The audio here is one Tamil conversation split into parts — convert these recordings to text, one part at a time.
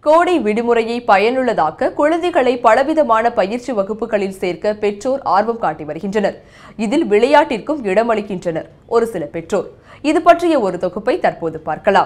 கோடை விடுமுறையை பயனுள்ளதாக்க குழந்தைகளை பலவிதமான பயிற்சி வகுப்புகளில் சேர்க்க பெற்றோர் ஆர்வம் காட்டி வருகின்றனர் இதில் விளையாட்டிற்கும் இடமளிக்கின்றனர் ஒரு சில பெற்றோர் இது பற்றிய ஒரு தொகுப்பை தற்போது பார்க்கலாம்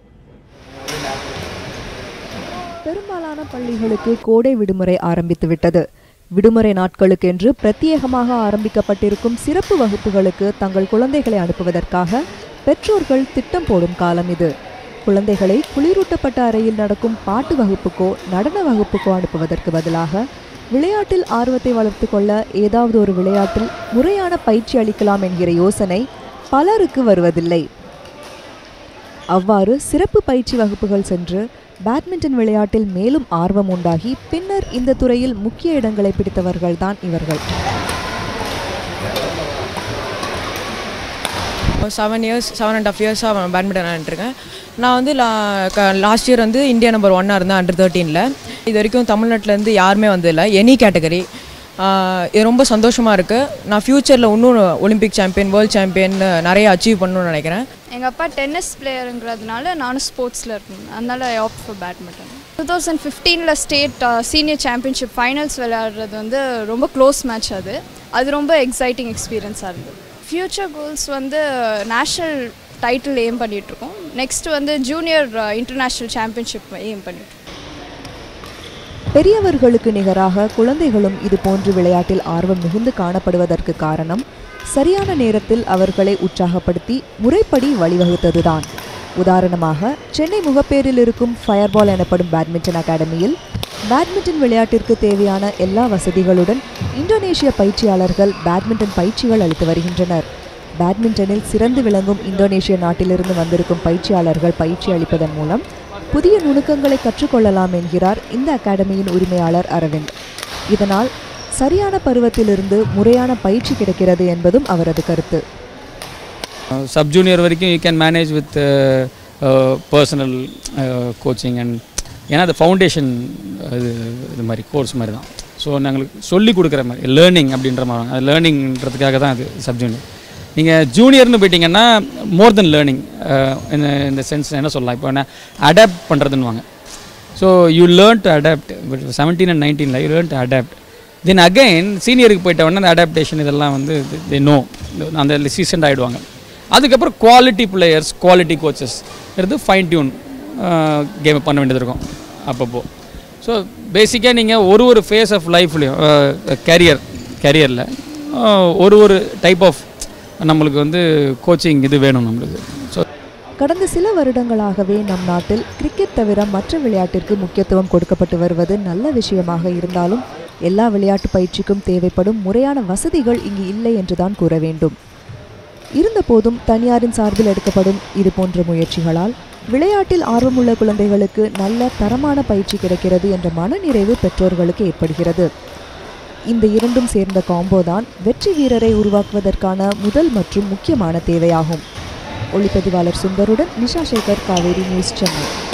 பெரும்பாலான பள்ளிகளுக்கு கோடை விடுமுறை ஆரம்பித்து விட்டது விடுமுறை நாட்களுக்கென்று பிரத்யேகமாக ஆரம்பிக்கப்பட்டிருக்கும் சிறப்பு வகுப்புகளுக்கு தங்கள் குழந்தைகளை அனுப்புவதற்காக பெற்றோர்கள் திட்டம் போடும் காலம் இது குழந்தைகளை குளிரூட்டப்பட்ட அறையில் நடக்கும் பாட்டு வகுப்புக்கோ நடன வகுப்புக்கோ அனுப்புவதற்கு பதிலாக விளையாட்டில் ஆர்வத்தை வளர்த்து கொள்ள ஏதாவது ஒரு விளையாட்டில் முறையான பயிற்சி அளிக்கலாம் என்கிற யோசனை பலருக்கு வருவதில்லை அவ்வாறு சிறப்பு பயிற்சி வகுப்புகள் சென்று பேட்மிண்டன் விளையாட்டில் மேலும் ஆர்வம் உண்டாகி பின்னர் இந்த துறையில் முக்கிய இடங்களை பிடித்தவர்கள்தான் இவர்கள் seven years seven and half இயர்ஸாக பேட்மிண்டன் விளையாண்டுருக்கேன் நான் வந்து லா லாஸ்ட் இயர் வந்து இந்தியா நம்பர் ஒன்னாக இருந்தேன் அண்டர் தேர்ட்டீனில் இது வரைக்கும் தமிழ்நாட்டிலேருந்து யாருமே வந்ததில்லை எனி கேட்டகரி இது ரொம்ப சந்தோஷமாக இருக்குது நான் ஃப்யூச்சரில் இன்னும் ஒலிம்பிக் சாம்பியன் வேர்ல்ட் சாம்பியன் நிறைய அச்சீவ் பண்ணணும்னு நினைக்கிறேன் எங்கள் அப்பா டென்னிஸ் பிளேயருங்கிறதுனால நானும் ஸ்போர்ட்ஸில் இருக்கணும் அதனால I opt for badminton two thousand ஃபிஃப்டீனில் ஸ்டேட் சீனியர் சாம்பியன்ஷிப் ஃபைனல்ஸ் விளையாடுறது வந்து ரொம்ப க்ளோஸ் மேட்ச் அது அது ரொம்ப எக்ஸைட்டிங் எக்ஸ்பீரியன்ஸாக இருந்தது ஃப்யூச்சர் கோல்ஸ் வந்து நேஷ்னல் டைட்டில் எய்ம் பண்ணிகிட்ருக்கோம் நெக்ஸ்ட் வந்து ஜூனியர் இன்டர்நேஷ்னல் சாம்பியன்ஷிப் எய்ம் பண்ணிகிட்ருக்கோம் பெரியவர்களுக்கு நிகராக குழந்தைகளும் இது போன்று விளையாட்டில் ஆர்வம் மிகுந்து காணப்படுவதற்கு காரணம் சரியான நேரத்தில் அவர்களை உற்சாகப்படுத்தி முறைப்படி வழிவகுத்ததுதான் உதாரணமாக சென்னை முகப்பேரில் இருக்கும் ஃபயர்பால் எனப்படும் பேட்மிண்டன் அகாடமியில் பேட்மிண்டன் விளையாட்டிற்கு தேவையான எல்லா வசதிகளுடன் இந்தோனேஷிய பயிற்சியாளர்கள் பேட்மிண்டன் பயிற்சிகள் அளித்து வருகின்றனர் பேட்மிண்டனில் சிறந்து விளங்கும் இந்தோனேஷிய நாட்டிலிருந்து வந்திருக்கும் பயிற்சியாளர்கள் பயிற்சி அளிப்பதன் மூலம் புதிய நுணுக்கங்களை கற்றுக்கொள்ளலாம் என்கிறார் இந்த அகாடமியின் உரிமையாளர் அரவிந்த் இதனால் சரியான பருவத்திலிருந்து முறையான பயிற்சி கிடைக்கிறது என்பதும் அவரது கருத்து சப் ஜூனியர் வரைக்கும் you can manage with personal coaching and ஏன்னா அது ஃபவுண்டேஷன் இது இது மாதிரி கோர்ஸ் மாதிரி தான் ஸோ நாங்களுக்கு சொல்லி கொடுக்குற மாதிரி லேர்னிங் அப்படின்ற மாதிரி அது லேர்னிங்கிறதுக்காக தான் அது சப் ஜூனியர் நீங்கள் ஜூனியர்னு போயிட்டீங்கன்னா மோர் தென் லேர்னிங் இந்த இந்த சென்ஸ் என்ன சொல்லலாம் இப்போ என்ன அடாப்ட் பண்ணுறதுன்னு so you learn to adapt seventeen and நைன்டீனில் you learn to adapt then again சீனியருக்கு போயிட்ட உடனே அந்த அடாப்டேஷன் இதெல்லாம் வந்து தே நோ அந்த சீசன்ட் ஆகிடுவாங்க அதுக்கப்புறம் குவாலிட்டி பிளேயர்ஸ் குவாலிட்டி கோச்சஸ் இருந்து ஃபைன் டியூன் கேம் பண்ண வேண்டியது இருக்கும் அப்பப்போ ஸோ பேசிக்காக நீங்கள் ஒரு ஒரு ஃபேஸ் ஆஃப் லைஃப்லையும் கேரியர் கேரியரில் ஒரு ஒரு டைப் ஆஃப் நம்மளுக்கு வந்து கோச்சிங் இது வேணும் நம்மளுக்கு ஸோ கடந்த சில வருடங்களாகவே நம் நாட்டில் கிரிக்கெட் தவிர மற்ற விளையாட்டிற்கு முக்கியத்துவம் கொடுக்கப்பட்டு வருவது நல்ல விஷயமாக இருந்தாலும் எல்லா விளையாட்டு பயிற்சிக்கும் தேவைப்படும் முறையான வசதிகள் இங்கு இல்லை என்றுதான் கூற வேண்டும் இருந்தபோதும் தனியாரின் சார்பில் எடுக்கப்படும் இது போன்ற முயற்சிகளால் விளையாட்டில் ஆர்வமுள்ள குழந்தைகளுக்கு நல்ல தரமான பயிற்சி கிடைக்கிறது என்ற மனநிறைவு பெற்றோர்களுக்கு ஏற்படுகிறது இந்த இரண்டும் சேர்ந்த காம்போ தான் வெற்றி வீரரை உருவாக்குவதற்கான முதல் மற்றும் முக்கியமான தேவையாகும் ஒளிப்பதிவாளர் சுந்தருடன் நிஷா சேகர் காவேரி நியூஸ் சென்னை